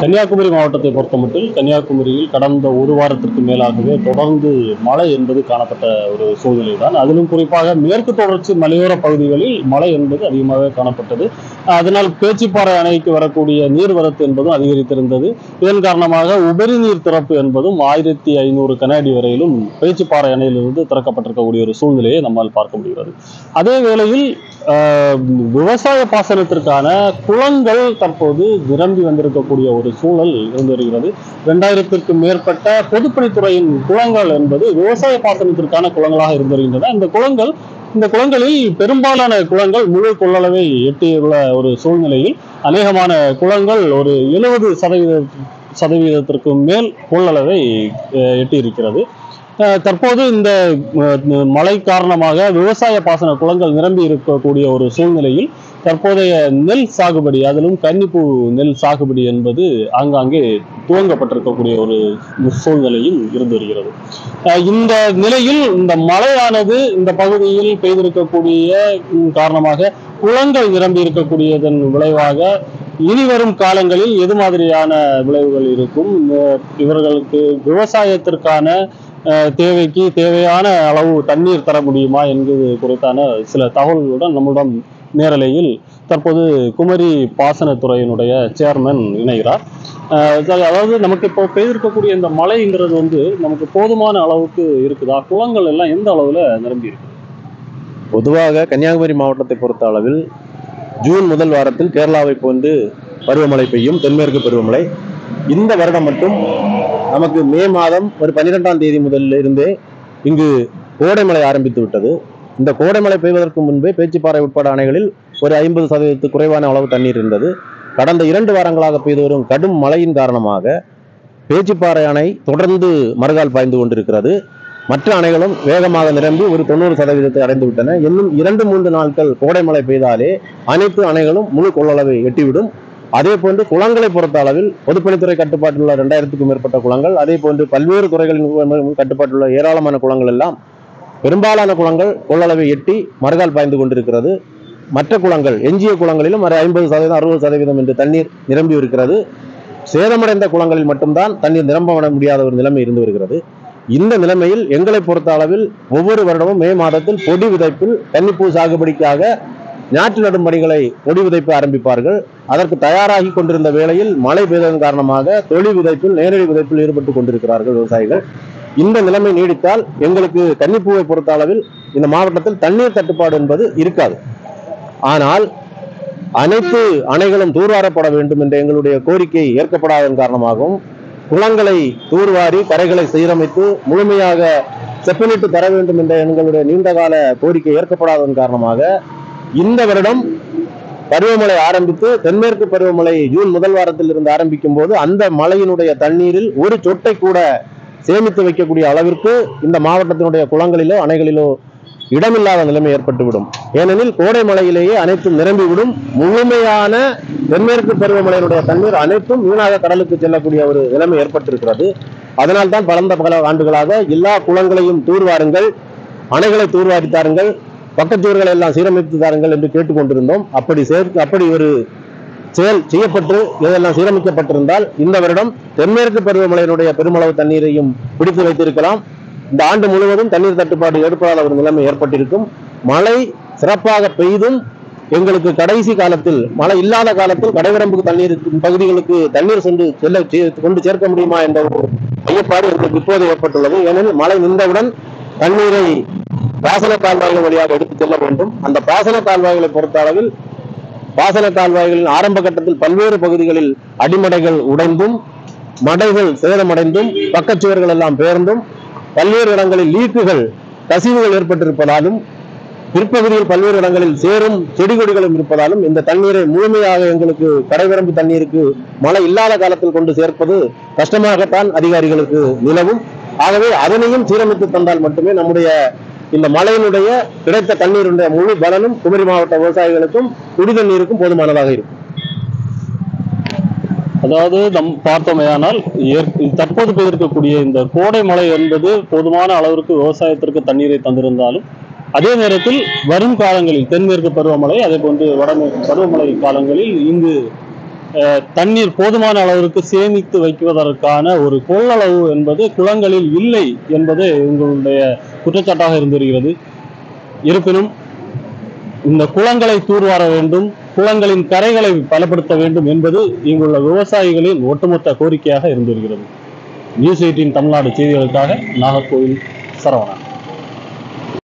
கன்னியாகுமரி மாவட்டத்தை பொறுத்தமட்டில் கன்னியாகுமரியில் கடந்த ஒரு வாரத்திற்கு மேலாகவே தொடர்ந்து மழை என்பது காணப்பட்ட ஒரு சூழ்நிலை தான் அதிலும் குறிப்பாக மேற்கு தொடர்ச்சி மலையோர பகுதிகளில் மழை என்பது அதிகமாக காணப்பட்டது அதனால் பேச்சிப்பாறை அணைக்கு வரக்கூடிய நீர்வரத்து என்பதும் அதிகரித்திருந்தது இதன் காரணமாக உபரி நீர் திறப்பு என்பதும் ஆயிரத்தி ஐநூறு கன அடி வரையிலும் பேச்சிப்பாறை அணையிலிருந்து திறக்கப்பட்டிருக்கக்கூடிய ஒரு சூழ்நிலையை நம்மால் பார்க்க முடிகிறது அதே வேளையில் ஆஹ், விவசாய பாசனத்திற்கான குளங்கள் தற்போது நிரம்பி வந்திருக்கக்கூடிய ஒரு சூழல் இருந்து வருகிறது இரண்டாயிரத்திற்கும் மேற்பட்ட பொதுப்பணித்துறையின் குளங்கள் என்பது விவசாய பாசனத்திற்கான குளங்களாக இருந்து வருகின்றன இந்த குளங்கள் இந்த குளங்களில் பெரும்பாலான குளங்கள் முழு கொள்ளளவை எட்டியுள்ள ஒரு சூழ்நிலையில் அநேகமான குளங்கள் ஒரு எழுபது சதவீத சதவீதத்திற்கு மேல் கொள்ளளவை அஹ், எட்டியிருக்கிறது அஹ், தற்போது இந்த அஹ், மழை காரணமாக விவசாய பாசன குளங்கள் நிரம்பி இருக்கக்கூடிய ஒரு சூழ்நிலையில் தற்போதைய நெல் சாகுபடி அதிலும் கன்னிப்பூ நெல் சாகுபடி என்பது ஆங்காங்கே துவங்கப்பட்டிருக்கக்கூடிய ஒரு சூழ்நிலையும் இருந்து வருகிறது அஹ், இந்த நிலையில் இந்த மழையானது இந்த பகுதியில் பெய்திருக்கக்கூடிய ம், காரணமாக குளங்கள் நிரம்பி இருக்கக்கூடியதன் விளைவாக இனி வரும் காலங்களில் எது மாதிரியான விளைவுகள் இருக்கும் அஹ், இவர்களுக்கு விவசாயத்திற்கான அஹ், தேவைக்கு தேவையான அளவு தண்ணீர் தர முடியுமா என்பது குறித்தான சில தகவல்களுடன் நம்முடன் நேரலையில் தற்போது குமரி பாசனத்துறையினுடைய சேர்மன் இணைகிறார் அஹ், சரி, அதாவது நமக்கு இப்போ பெய்திருக்கக்கூடிய இந்த மழைங்கிறது வந்து நமக்கு போதுமான அளவுக்கு இருக்குதா குளங்கள் எல்லாம் எந்த அளவுல நிரம்பி இருக்கு பொதுவாக கன்னியாகுமரி மாவட்டத்தை பொறுத்த அளவில் ஜூன் முதல் வாரத்தில் கேரளாவை போன்று பருவமழை பெய்யும் தென்மேற்கு பருவமழை இந்த வருடம் மட்டும் நமக்கு மே மாதம் ஒரு பன்னிரெண்டாம் தேதி முதல்ல இருந்தே இங்கு கோடைமழை ஆரம்பித்து விட்டது இந்த கோடைமழை பெய்வதற்கு முன்பே பேச்சிப்பாறை உட்பட அணைகளில் ஒரு ஐம்பது சதவீதத்துக்கு குறைவான அளவு தண்ணீர் இருந்தது கடந்த இரண்டு வாரங்களாக பெய்து வரும் கடும் மழையின் காரணமாக பேச்சிப்பாறை அணை தொடர்ந்து மறுகால் பாய்ந்து கொண்டிருக்கிறது மற்ற அணைகளும் வேகமாக நிரம்பி ஒரு தொண்ணூறு சதவீதத்தை அடைந்து விட்டன இன்னும் இரண்டு மூன்று நாட்கள் கோடைமழை பெய்தாலே அனைத்து அணைகளும் முழு கொள்ளளவை எட்டிவிடும் அதே போன்று குளங்களை பொறுத்த அளவில் பொதுப்பணித்துறை கட்டுப்பாட்டில் உள்ள ரெண்டாயிரத்துக்கும் மேற்பட்ட குளங்கள் அதே போன்று பல்வேறு துறைகளின் கட்டுப்பாட்டில் உள்ள ஏராளமான குளங்கள் எல்லாம் பெரும்பாலான குளங்கள் கொள்ளளவை எட்டி மறுகால் பாய்ந்து கொண்டிருக்கிறது மற்ற குளங்கள் எஞ்சிய குளங்களிலும் ஒரு ஐம்பது சதவீதம் அறுபது சதவீதம் என்று தண்ணீர் நிரம்பி இருக்கிறது சேதமடைந்த குளங்களில் மட்டும்தான் தண்ணீர் நிரம்ப முடியாத ஒரு நிலைமை இருந்து வருகிறது இந்த நிலைமையில் எங்களை பொறுத்த அளவில் ஒவ்வொரு வருடமும் மே மாதத்தில் பொடி விதைப்பில் கன்னிப்பூ சாகுபடிக்காக ஞாற்று நடும் பணிகளை பொடி விதைப்பு ஆரம்பிப்பார்கள் அதற்கு தயாராகி கொண்டிருந்த வேளையில் மழை பெய்ததன் காரணமாக தொழில் விதைப்பில் நேரடி விதைப்பில் ஈடுபட்டு கொண்டிருக்கிறார்கள் விவசாயிகள் இந்த நிலைமை நீடித்தால் எங்களுக்கு கன்னிப்பூவை பொறுத்த அளவில் இந்த மாவட்டத்தில் தண்ணீர் தட்டுப்பாடு என்பது இருக்காது ஆனால் அனைத்து அணைகளும் தூர்வாரப்பட வேண்டும் என்ற எங்களுடைய கோரிக்கை ஏற்கப்படாததன் காரணமாகவும் குளங்களை தூர்வாரி கரைகளை சீரமைத்து முழுமையாக செப்பனிட்டு தர வேண்டும் என்ற எங்களுடைய நீண்டகால கோரிக்கை ஏற்கப்படாததன் காரணமாக இந்த வருடம் பருவமழை ஆரம்பித்து தென்மேற்கு பருவமழை ஜூன் முதல் வாரத்தில் இருந்து ஆரம்பிக்கும் போது அந்த மழையினுடைய தண்ணீரில் ஒரு சொட்டை கூட சேமித்து வைக்கக்கூடிய அளவிற்கு இந்த மாவட்டத்தினுடைய குளங்களிலோ அணைகளிலோ இடமில்லாத நிலைமை ஏற்பட்டுவிடும் ஏனெனில் கோடை மழையிலேயே அனைத்தும் நிரம்பிவிடும் முழுமையான தென்மேற்கு பருவமழையினுடைய தண்ணீர் அனைத்தும் வீணாக கடலுக்கு செல்லக்கூடிய ஒரு நிலைமை ஏற்பட்டிருக்கிறது அதனால் தான் கடந்த பல ஆண்டுகளாக எல்லா குளங்களையும் தூர்வாருங்கள் அணைகளை தூர்வாரி தாருங்கள் பக்கச்சுவர்களை எல்லாம் சீரமைத்து தாருங்கள் என்று கேட்டுக்கொண்டிருந்தோம் அப்படி சேர்த்து அப்படி ஒரு செயல் செய்யப்பட்டு இதெல்லாம் சீரமைக்கப்பட்டிருந்தால் இந்த வருடம் தென்மேற்கு பருவமழையினுடைய பெருமளவு தண்ணீரையும் பிடித்து வைத்திருக்கலாம் இந்த ஆண்டு முழுவதும் தண்ணீர் தட்டுப்பாடு ஏற்படாத ஒரு நிலைமை ஏற்பட்டிருக்கும் மழை சிறப்பாக பெய்தும் எங்களுக்கு கடைசி காலத்தில் மழை இல்லாத காலத்தில் கடைவரம்புக்கு தண்ணீர் இருக்கும் பகுதிகளுக்கு தண்ணீர் சென்று செல்ல சே- கொண்டு சேர்க்க முடியுமா என்ற ஒரு ஐயப்பாடு எங்களுக்கு இப்போது ஏற்பட்டுள்ளது ஏனெனில் மழை நின்றவுடன் தண்ணீரை பாசன கால்வாய்கள் வழியாக எடுத்து செல்ல வேண்டும் அந்த பாசன கால்வாய்களை பொறுத்த அளவில் பாசன கால்வாய்களின் ஆரம்ப கட்டத்தில் பல்வேறு பகுதிகளில் அடிமடைகள் உடைந்தும் மடைகள் சேதமடைந்தும் பக்கச்சுவர்கள் எல்லாம் பேர்ந்தும் பல்வேறு இடங்களில் லீக்குகள் கசிவுகள் ஏற்பட்டிருப்பதாலும் பிற்பகுதியில் பல்வேறு இடங்களில் சேரும் செடி கொடிகளும் இருப்பதாலும் இந்த தண்ணீரை முழுமையாக எங்களுக்கு கடைவிரம்பு தண்ணீருக்கு மழை இல்லாத காலத்தில் கொண்டு சேர்ப்பது கஷ்டமாகத்தான் அதிகாரிகளுக்கு நிலவும் ஆகவே அதனையும் சீரமைத்து தந்தால் மட்டுமே நம்முடைய இந்த மழையினுடைய கிடைத்த தண்ணீருடைய முழு பலனும் குமரி மாவட்ட விவசாயிகளுக்கும் குடி தண்ணீருக்கும் போதுமானதாக இருக்கும் அதாவது நம் பார்த்தோமேயானால் ஏற்- தற்போது பெய்திருக்கக்கூடிய இந்த கோடை மழை என்பது போதுமான அளவிற்கு விவசாயத்திற்கு தண்ணீரை தந்திருந்தாலும் அதே நேரத்தில் வரும் காலங்களில் தென்மேற்கு பருவமழை அதே போன்று வடமேற்கு பருவமழை காலங்களில் இங்கு அஹ், தண்ணீர் போதுமான அளவிற்கு சேமித்து வைக்குவதற்கான ஒரு கொள்ளளவு என்பது குளங்களில் இல்லை என்பது எங்களுடைய குற்றச்சாட்டாக இருந்து வருகிறது இருப்பினும் இந்த குளங்களை தூர்வார வேண்டும் குளங்களின் கரைகளை பலப்படுத்த வேண்டும் என்பது இங்குள்ள விவசாயிகளின் ஒட்டுமொத்த கோரிக்கையாக இருந்து வருகிறது நியூஸ் எயிட்டின் தமிழ்நாடு செய்திகளுக்காக நாகர்கோவில் சரவணன்